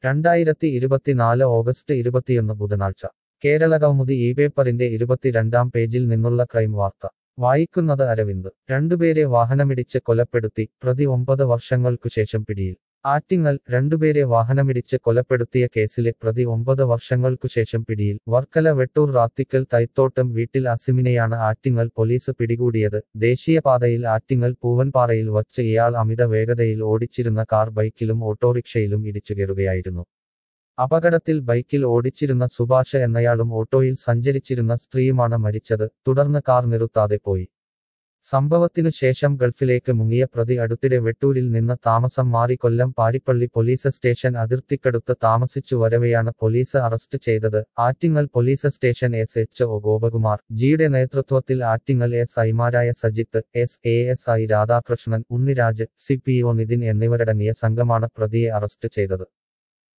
രണ്ടായിരത്തി ഇരുപത്തിനാല് ഓഗസ്റ്റ് ഇരുപത്തിയൊന്ന് ബുധനാഴ്ച കേരള കൗമുദി ഈ പേപ്പറിന്റെ ഇരുപത്തിരണ്ടാം പേജിൽ നിന്നുള്ള ക്രൈം വാർത്ത വായിക്കുന്നത് അരവിന്ദ് രണ്ടുപേരെ വാഹനമിടിച്ച് കൊലപ്പെടുത്തി പ്രതി ഒമ്പത് വർഷങ്ങൾക്കുശേഷം പിടിയിൽ ആറ്റിങ്ങൽ രണ്ടുപേരെ വാഹനമിടിച്ച് കൊലപ്പെടുത്തിയ കേസിലെ പ്രതി ഒമ്പത് വർഷങ്ങൾക്കുശേഷം പിടിയിൽ വർക്കല വെട്ടൂർ റാത്തിക്കൽ തൈത്തോട്ടം വീട്ടിൽ അസിമിനെയാണ് ആറ്റിങ്ങൽ പോലീസ് പിടികൂടിയത് ദേശീയപാതയിൽ ആറ്റിങ്ങൽ പൂവൻപാറയിൽ വച്ച് ഇയാൾ അമിത വേഗതയിൽ ഓടിച്ചിരുന്ന കാർ ബൈക്കിലും ഓട്ടോറിക്ഷയിലും ഇടിച്ചുകയറുകയായിരുന്നു അപകടത്തിൽ ബൈക്കിൽ ഓടിച്ചിരുന്ന സുഭാഷ് എന്നയാളും ഓട്ടോയിൽ സഞ്ചരിച്ചിരുന്ന സ്ത്രീയുമാണ് മരിച്ചത് തുടർന്ന് കാർ നിർത്താതെ പോയി സംഭവത്തിനു ശേഷം ഗൾഫിലേക്ക് മുങ്ങിയ പ്രതി അടുത്തിടെ വെട്ടൂരിൽ നിന്ന് താമസം മാറി കൊല്ലം പാരിപ്പള്ളി പോലീസ് സ്റ്റേഷൻ അതിർത്തിക്കടുത്ത് താമസിച്ചു വരവെയാണ് പോലീസ് അറസ്റ്റ് ചെയ്തത് Attingal police station S H O Gopakumar ജിയുടെ നേതൃത്വത്തിൽ ആറ്റിങ്ങൽ എസ് ഐമാരായ Sajith S A S I Radhakrishnan Unniraj C P O Nithin എന്നിവരടങ്ങിയ സംഘമാണ് പ്രതിയെ അറസ്റ്റ് ചെയ്തത്